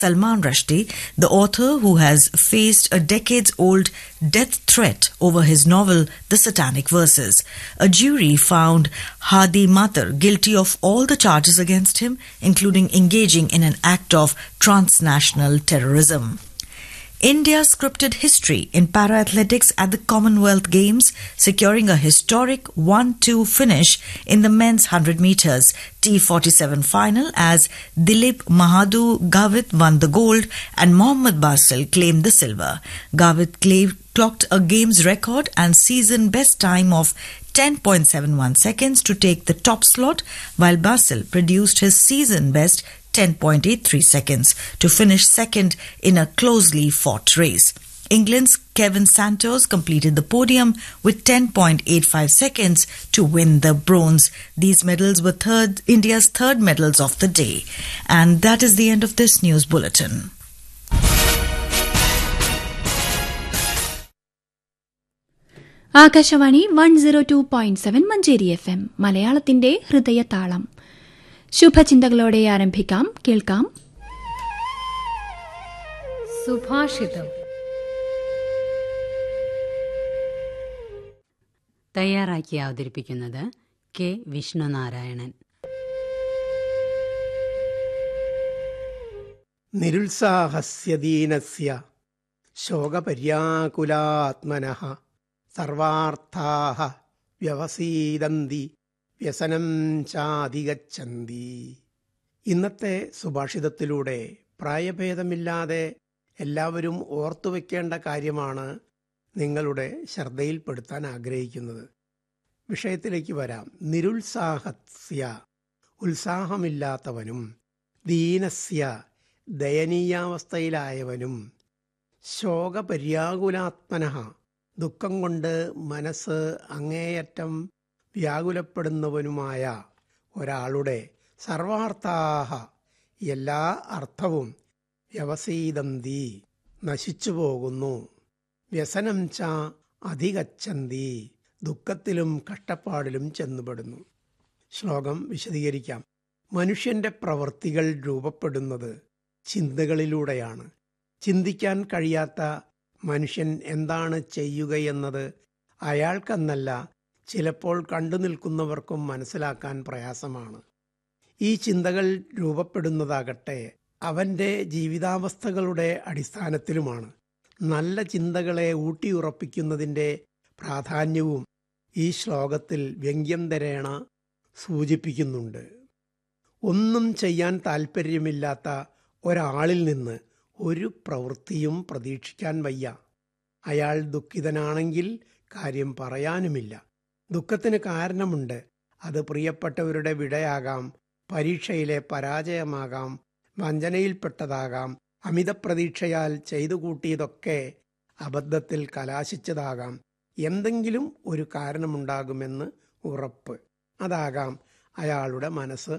Salman Rushdie, the author who has faced a decades old death threat over his novel The Satanic Verses. A jury found Hadi Matar guilty of all the charges against him, including engaging in an act of transnational terrorism. India scripted history in para-athletics at the Commonwealth Games, securing a historic 1-2 finish in the men's 100 metres T47 final as Dilip Mahadu Gavit won the gold and Mohammad Basil claimed the silver. Gavit claimed, clocked a games record and season best time of 10.71 seconds to take the top slot, while Basil produced his season best 10.83 seconds to finish second in a closely fought race. England's Kevin Santos completed the podium with 10.85 seconds to win the bronze. These medals were third, India's third medals of the day. And that is the end of this news bulletin. Akashvani one zero two point seven Manjeri F M മലയാളത്തിന്റെ ഹൃദയതാളം ശുഭചിന്തകളോടെ ആരംഭിക്കാം കേൾക്കാം സുഭാഷിതം തയ്യാറാക്കി അവതരിപ്പിക്കുന്നത് K Vishnunarayanan നിരുത്സാഹസ്യദീനസ്യ ശോകപര്യാകുലാത്മനഃ സർവാർത്ഥാഃ വ്യവസീദന്തി വ്യസനം ചാധിഗച്ഛന്തി ഇന്നത്തെ സുഭാഷിതത്തിലൂടെ പ്രായഭേദമില്ലാതെ എല്ലാവരും ഓർത്തുവെക്കേണ്ട കാര്യമാണ് നിങ്ങളുടെ ശ്രദ്ധയിൽപ്പെടുത്താൻ ആഗ്രഹിക്കുന്നത് വിഷയത്തിലേക്ക് വരാം നിരുത്സാഹസ്യ ഉത്സാഹമില്ലാത്തവനും ദീനസ്യ ദയനീയാവസ്ഥയിലായവനും ശോകപര്യാകുലാത്മനഃ ദുഃഖം കൊണ്ട് മനസ്സ് അങ്ങേയറ്റം വ്യാകുലപ്പെടുന്നവനുമായ ഒരാളുടെ സർവാർത്ഥാഹ എല്ലാ അർത്ഥവും വ്യവസീതന്തി നശിച്ചു പോകുന്നു വ്യസനം ച അധികച്ചന്തി ദുഃഖത്തിലും കഷ്ടപ്പാടിലും ചെന്നുപെടുന്നു ശ്ലോകം വിശദീകരിക്കാം മനുഷ്യന്റെ പ്രവൃത്തികൾ രൂപപ്പെടുന്നത് ചിന്തകളിലൂടെയാണ് ചിന്തിക്കാൻ കഴിയാത്ത മനുഷ്യൻ എന്താണ് ചെയ്യുകയെന്നത് അയാൾക്കെന്നല്ല ചിലപ്പോൾ കണ്ടു നിൽക്കുന്നവർക്കും മനസ്സിലാക്കാൻ പ്രയാസമാണ് ഈ ചിന്തകൾ രൂപപ്പെടുന്നതാകട്ടെ അവൻ്റെ ജീവിതാവസ്ഥകളുടെ അടിസ്ഥാനത്തിലുമാണ് നല്ല ചിന്തകളെ ഊട്ടിയുറപ്പിക്കുന്നതിൻ്റെ പ്രാധാന്യവും ഈ ശ്ലോകത്തിൽ വ്യംഗ്യം തരേണ സൂചിപ്പിക്കുന്നുണ്ട് ഒന്നും ചെയ്യാൻ താൽപ്പര്യമില്ലാത്ത ഒരാളിൽ നിന്ന് ഒരു പ്രവൃത്തിയും പ്രതീക്ഷിക്കാൻ വയ്യ അയാൾ ദുഃഖിതനാണെങ്കിൽ കാര്യം പറയാനുമില്ല ദുഃഖത്തിന് കാരണമുണ്ട് അത് പ്രിയപ്പെട്ടവരുടെ വിടയാകാം പരീക്ഷയിലെ പരാജയമാകാം വഞ്ചനയിൽപ്പെട്ടതാകാം അമിതപ്രതീക്ഷയാൽ ചെയ്തു കൂട്ടിയതൊക്കെ അബദ്ധത്തിൽ കലാശിച്ചതാകാം എന്തെങ്കിലും ഒരു കാരണമുണ്ടാകുമെന്ന് ഉറപ്പ് അതാകാം അയാളുടെ മനസ്സ്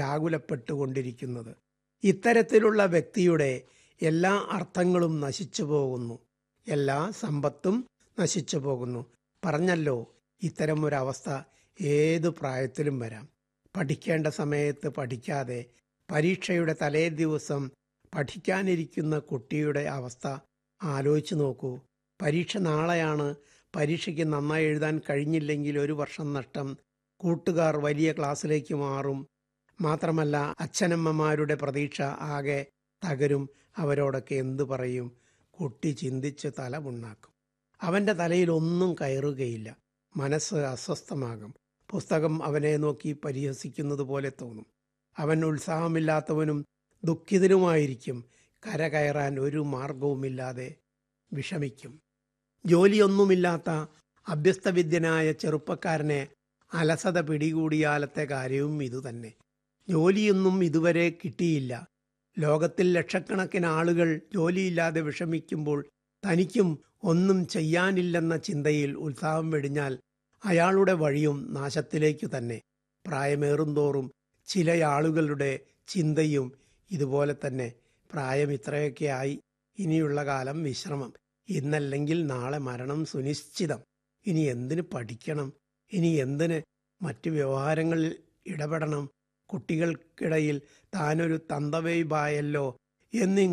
വ്യാകുലപ്പെട്ടുകൊണ്ടിരിക്കുന്നത് ഇത്തരത്തിലുള്ള വ്യക്തിയുടെ എല്ലാ അർത്ഥങ്ങളും നശിച്ചു പോകുന്നു എല്ലാ സമ്പത്തും നശിച്ചു പോകുന്നു പറഞ്ഞല്ലോ ഇത്തരം ഒരവസ്ഥ ഏതു പ്രായത്തിലും വരാം പഠിക്കേണ്ട സമയത്ത് പഠിക്കാതെ പരീക്ഷയുടെ തലേ ദിവസം പഠിക്കാനിരിക്കുന്ന കുട്ടിയുടെ അവസ്ഥ ആലോചിച്ചു നോക്കൂ പരീക്ഷ നാളെയാണ് പരീക്ഷയ്ക്ക് നന്നായി എഴുതാൻ കഴിഞ്ഞില്ലെങ്കിൽ ഒരു വർഷം നഷ്ടം കൂട്ടുകാർ വലിയ ക്ലാസ്സിലേക്ക് മാറും മാത്രമല്ല അച്ഛനമ്മമാരുടെ പ്രതീക്ഷ ആകെ തകരും അവരോടൊക്കെ എന്തു പറയും കുട്ടി ചിന്തിച്ച് തല പുണ്ണാക്കും അവൻ്റെ തലയിൽ ഒന്നും കയറുകയില്ല മനസ്സ് അസ്വസ്ഥമാകും പുസ്തകം അവനെ നോക്കി പരിഹസിക്കുന്നത് പോലെ തോന്നും അവൻ ഉത്സാഹമില്ലാത്തവനും ദുഃഖിതനുമായിരിക്കും കര കയറാൻ ഒരു മാർഗവുമില്ലാതെ വിഷമിക്കും ജോലിയൊന്നുമില്ലാത്ത അഭ്യസ്തവിദ്യനായ ചെറുപ്പക്കാരനെ അലസത പിടികൂടിയാലത്തെ കാര്യവും ഇതുതന്നെ ജോലിയൊന്നും ഇതുവരെ കിട്ടിയില്ല ലോകത്തിൽ ലക്ഷക്കണക്കിന് ആളുകൾ ജോലിയില്ലാതെ വിഷമിക്കുമ്പോൾ തനിക്കും ഒന്നും ചെയ്യാനില്ലെന്ന ചിന്തയിൽ ഉത്സാഹം വെടിഞ്ഞാൽ അയാളുടെ വഴിയും നാശത്തിലേക്കു തന്നെ പ്രായമേറുന്തോറും ചില ആളുകളുടെ ചിന്തയും ഇതുപോലെ തന്നെ പ്രായം ഇത്രയൊക്കെ ആയി ഇനിയുള്ള കാലം വിശ്രമം ഇന്നല്ലെങ്കിൽ നാളെ മരണം സുനിശ്ചിതം ഇനി എന്തിന് പഠിക്കണം ഇനി എന്തിന് മറ്റു വ്യവഹാരങ്ങളിൽ ഇടപെടണം കുട്ടികൾക്കിടയിൽ താനൊരു തന്തവൈബായല്ലോ എന്നിങ്ങനെ